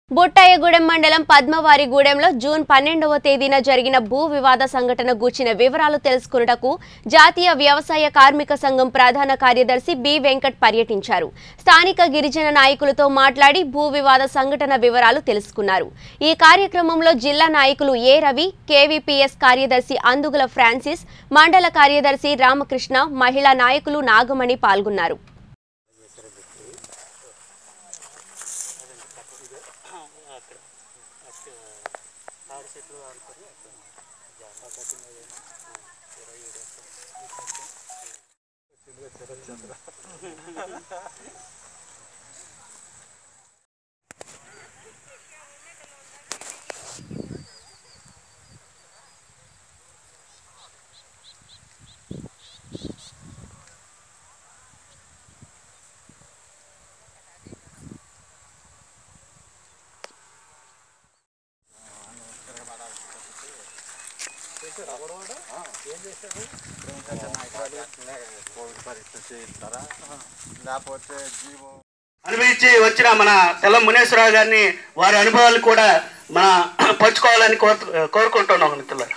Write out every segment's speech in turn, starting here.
బుట్టాయగూడెం మండలం పద్మవారిగూడెంలో జూన్ పన్నెండవ తేదీన జరిగిన భూ వివాద సంఘటన గూర్చిన వివరాలు తెలుసుకున్నటకు జాతీయ వ్యవసాయ కార్మిక సంఘం ప్రధాన కార్యదర్శి బి వెంకట్ పర్యటించారు స్థానిక గిరిజన నాయకులతో మాట్లాడి భూ వివాద సంఘటన వివరాలు తెలుసుకున్నారు ఈ కార్యక్రమంలో జిల్లా నాయకులు ఏ రవి కేవీపీఎస్ కార్యదర్శి అందుగుల ఫ్రాన్సిస్ మండల కార్యదర్శి రామకృష్ణ మహిళా నాయకులు నాగమణి పాల్గొన్నారు లేకపోతే జీవం అనుభవించి వచ్చిన మన తెల్ల మునేశ్వరరావు గారిని వారి అనుభవాలు కూడా మన పంచుకోవాలని కోరు కోరుకుంటున్నాం మిత్రులారా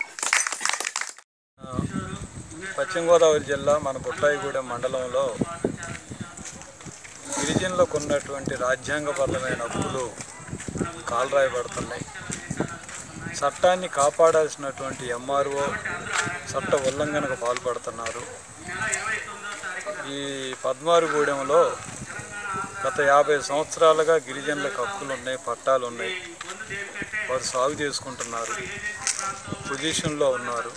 పశ్చిమ గోదావరి జిల్లా మన బుట్టాయిగూడెం మండలంలో గిరిజనులకు ఉన్నటువంటి రాజ్యాంగబద్ధమైన హక్కులు కాలరాయబడుతున్నాయి చట్టాన్ని కాపాడాల్సినటువంటి ఎంఆర్ఓ చట్ట ఉల్లంఘనకు పాల్పడుతున్నారు ఈ పద్మారుగూడెంలో గత యాభై సంవత్సరాలుగా గిరిజనులకు హక్కులు ఉన్నాయి పట్టాలు ఉన్నాయి వారు సాగు చేసుకుంటున్నారు పొజిషన్లో ఉన్నారు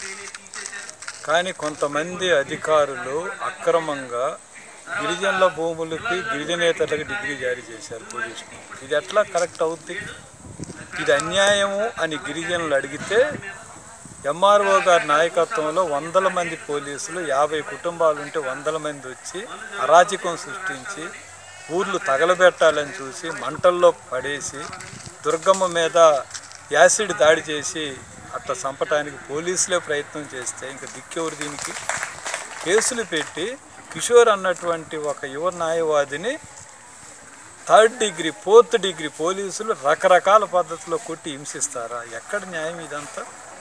కానీ కొంతమంది అధికారులు అక్రమంగా గిరిజనుల భూములకి గిరిజనేతలకు డిగ్రీ జారీ చేశారు పోలీసులు ఇది ఎట్లా కరెక్ట్ అవుద్ది ఇది అన్యాయము అని గిరిజనులు అడిగితే ఎంఆర్ఓ గారి నాయకత్వంలో వందల మంది పోలీసులు యాభై కుటుంబాలు ఉంటే వందల మంది వచ్చి అరాచకం సృష్టించి ఊర్లు తగలబెట్టాలని చూసి మంటల్లో పడేసి దుర్గమ్మ మీద యాసిడ్ దాడి చేసి అట్లా చంపటానికి పోలీసులే ప్రయత్నం చేస్తే ఇంకా దిక్కెవరు దీనికి కేసులు పెట్టి కిషోర్ అన్నటువంటి ఒక యువ న్యాయవాదిని థర్డ్ డిగ్రీ ఫోర్త్ డిగ్రీ పోలీసులు రకరకాల పద్ధతిలో కొట్టి హింసిస్తారా ఎక్కడ న్యాయం ఇదంతా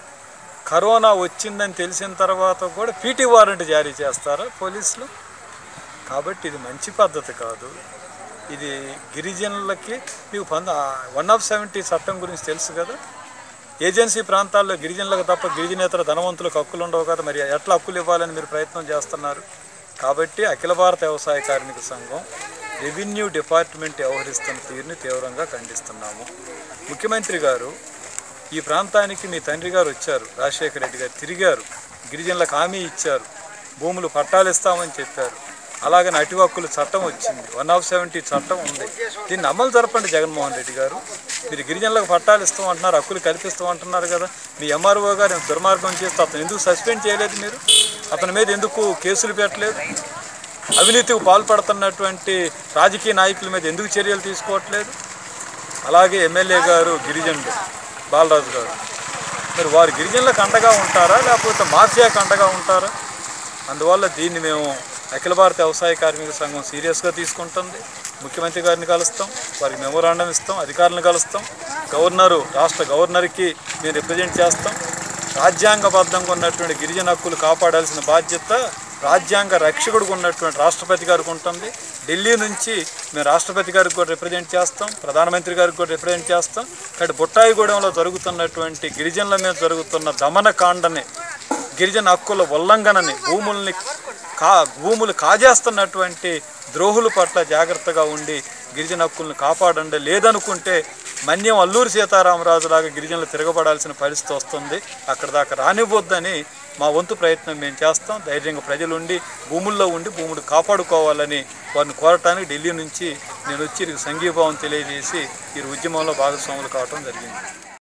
కరోనా వచ్చిందని తెలిసిన తర్వాత కూడా పీటీ వారెంట్ జారీ చేస్తారా పోలీసులు కాబట్టి ఇది మంచి పద్ధతి కాదు ఇది గిరిజనులకి మీకు పంద వన్ ఆఫ్ సెవెంటీ చట్టం గురించి తెలుసు కదా ఏజెన్సీ ప్రాంతాల్లో గిరిజనులకు తప్ప గిరిజనేతర ధనవంతులకు హక్కులు ఉండవు కదా మరి ఎట్లా హక్కులు ఇవ్వాలని మీరు ప్రయత్నం చేస్తున్నారు కాబట్టి అఖిల భారత వ్యవసాయ కార్మిక సంఘం రెవెన్యూ డిపార్ట్మెంట్ వ్యవహరిస్తున్న తీరుని తీవ్రంగా ఖండిస్తున్నాము ముఖ్యమంత్రి గారు ఈ ప్రాంతానికి మీ తండ్రి గారు వచ్చారు రాజశేఖర రెడ్డి గారు తిరిగారు గిరిజనులకు హామీ ఇచ్చారు భూములు పట్టాలు ఇస్తామని చెప్పారు అలాగని అటు హక్కుల చట్టం వచ్చింది వన్ ఆఫ్ సెవెంటీ చట్టం ఉంది దీన్ని అమలు జరపండి జగన్మోహన్ రెడ్డి గారు మీరు గిరిజనులకు పట్టాలు ఇస్తాం అంటున్నారు హక్కులు కల్పిస్తాం అంటున్నారు కదా మీ ఎంఆర్ఓ గారు దుర్మార్గం చేస్తే అతను ఎందుకు సస్పెండ్ చేయలేదు మీరు అతని మీద ఎందుకు కేసులు పెట్టలేదు అవినీతికి పాల్పడుతున్నటువంటి రాజకీయ నాయకుల మీద ఎందుకు చర్యలు తీసుకోవట్లేదు అలాగే ఎమ్మెల్యే గారు గిరిజనులు బాలరాజు గారు మరి వారు గిరిజనులకు అండగా ఉంటారా లేకపోతే మాఫియాకి అండగా ఉంటారా అందువల్ల దీన్ని మేము అఖిల భారత వ్యవసాయ కార్మిక సంఘం సీరియస్గా తీసుకుంటుంది ముఖ్యమంత్రి గారిని కలుస్తాం వారికి మెమోరాండం ఇస్తాం అధికారులను కలుస్తాం గవర్నరు రాష్ట్ర గవర్నర్కి మేము రిప్రజెంట్ చేస్తాం రాజ్యాంగబద్ధంగా ఉన్నటువంటి గిరిజన హక్కులు కాపాడాల్సిన బాధ్యత రాజ్యాంగ రక్షకుడికి ఉన్నటువంటి రాష్ట్రపతి గారికి ఉంటుంది ఢిల్లీ నుంచి మేము రాష్ట్రపతి గారికి కూడా రిప్రజెంట్ చేస్తాం ప్రధానమంత్రి గారికి కూడా రిప్రజెంట్ చేస్తాం కాబట్టి బుట్టాయిగూడెంలో జరుగుతున్నటువంటి గిరిజనుల మీద జరుగుతున్న దమనకాండని గిరిజన హక్కుల ఉల్లంఘనని భూముల్ని కా భూములు కాజేస్తున్నటువంటి ద్రోహుల పట్ల జాగ్రత్తగా ఉండి గిరిజన హక్కులను కాపాడండి లేదనుకుంటే మన్యం అల్లూరి సీతారామరాజు లాగా గిరిజనులు తిరగబడాల్సిన పరిస్థితి వస్తుంది అక్కడ దాకా రానివ్వద్దని మా వంతు ప్రయత్నం మేము చేస్తాం ధైర్యంగా ప్రజలు ఉండి భూముల్లో ఉండి భూములు కాపాడుకోవాలని వారిని కోరటానికి ఢిల్లీ నుంచి నేను వచ్చి వీరికి సంఘీభావం తెలియజేసి ఈ ఉద్యమంలో భాగస్వాములు కావడం జరిగింది